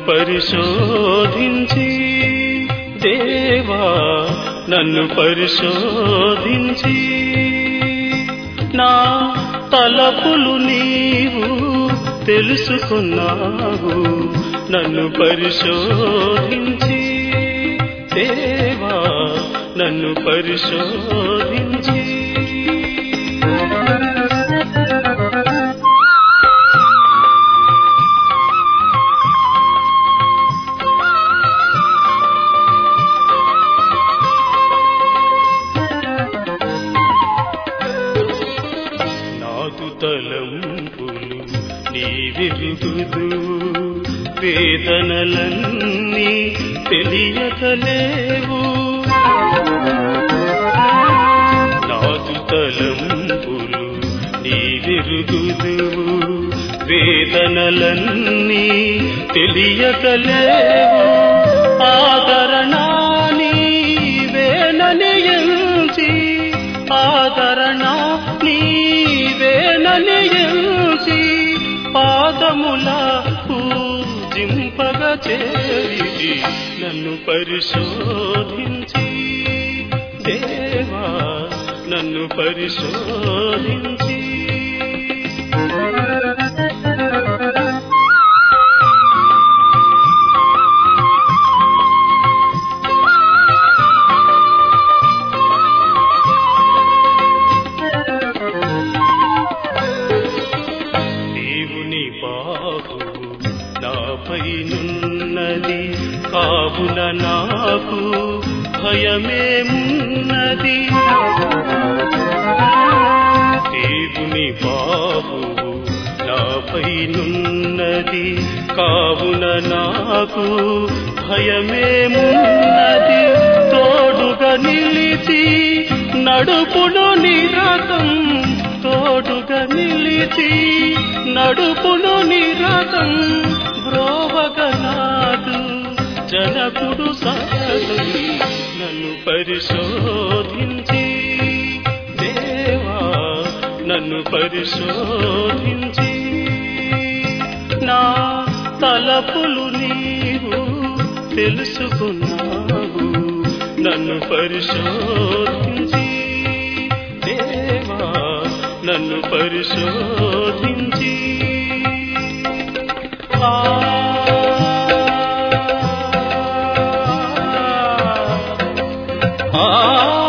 పరిశోధించి దేవా నన్ను పరిశోధించి నా తలపులు నీవు తెలుసుకున్నావు నన్ను పరిశోధించి దేవా నన్ను పరిశోధించి నాదు తలంపులు నీవిరుగుదు వేదనలన్నీ తెలియకలేవు నాదు తలంపులు నీవిరుగుదు వేదనలన్నీ తెలియకలేవు ఆదరణ నీవేనని ఎంచి ఆదరణ నీవేనని ఎంచి పాదముల పూజింపగ చేరి నన్ను పరిశోధించి దేవా నన్ను పరిశోధించి దేవుని బాహు నాపైనున్నది కావున నాకు భయమేమున్నది దేవుని బాహు నాపైనున్నది కావున నాకు భయమేమున్నది తోడుగా నిలిచి నడుపును నిరతం తోడుగా నిలిచి నడుపును నిరతం బ్రోవగనాడు జనకుడు సతతం నన్ను పరిశోధించి దేవా నన్ను పరిశోధించి నా తలపులు నీవు తెలుసుకున్నావు నన్ను పరిశోధించి దేవా నన్ను పరిశోధించి ఆ ఆ